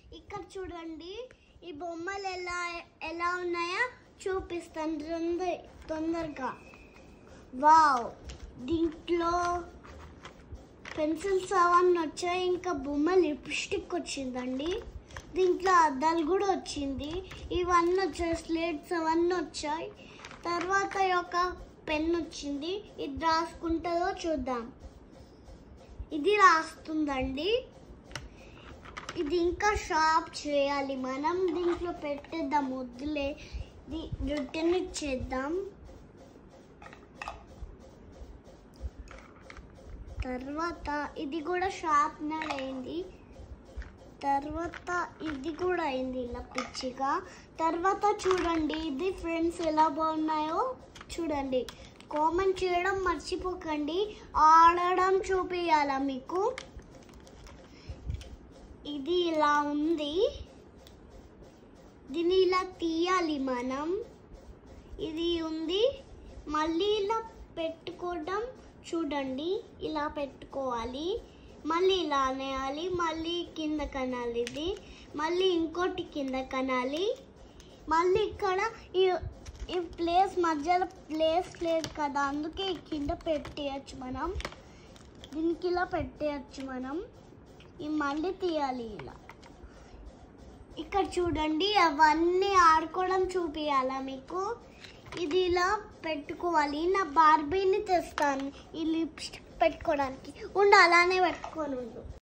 ఇక్కడ చూడండి ఈ బొమ్మలు ఎలా ఎలా ఉన్నాయో చూపిస్తాను తొందర తొందరగా వావ్ దీంట్లో పెన్సిల్స్ అవన్నీ వచ్చాయి ఇంకా బొమ్మ లిప్స్టిక్ వచ్చిందండి దీంట్లో అద్దాలు కూడా వచ్చింది ఇవన్నీ వచ్చాయి స్లేట్స్ అవన్నీ వచ్చాయి తర్వాత ఈ యొక్క పెన్ వచ్చింది ఇది రాసుకుంటుందో చూద్దాం ఇది రాస్తుందండి ఇది ఇంకా షార్ప్ చేయాలి మనం దీంట్లో పెట్టేద్దాం వద్దులే ఇది రిటర్న్ ఇచ్చేద్దాం తర్వాత ఇది కూడా షార్ప్నర్ అయింది తర్వాత ఇది కూడా అయింది ఇలా పిచ్చిగా తర్వాత చూడండి ఇది ఫ్రెండ్స్ ఎలా బాగున్నాయో చూడండి కామెంట్ చేయడం మర్చిపోకండి ఆడడం చూపించాలా మీకు ఇది ఇలా ఉంది దీన్ని ఇలా తీయాలి మనం ఇది ఉంది మళ్ళీ ఇలా పెట్టుకోవడం చూడండి ఇలా పెట్టుకోవాలి మళ్ళీ ఇలా అనేయాలి మళ్ళీ కింద కనాలి ఇది మళ్ళీ ఇంకోటి కింద కనాలి మళ్ళీ ఇక్కడ ఈ ఈ ప్లేస్ మధ్యలో ప్లేస్ లేదు కదా అందుకే ఈ కింద పెట్టేయచ్చు మనం దీనికి ఇలా పెట్టేయచ్చు మనం ఈ మళ్ళీ తీయాలి ఇలా ఇక్కడ చూడండి అవన్నీ ఆడుకోవడం చూపియాలా మీకు ఇది ఇలా పెట్టుకోవాలి నా బార్బీని తెస్తాను ఈ లిప్స్టిక్ పెట్టుకోవడానికి ఉండు అలానే పెట్టుకొని ఉండు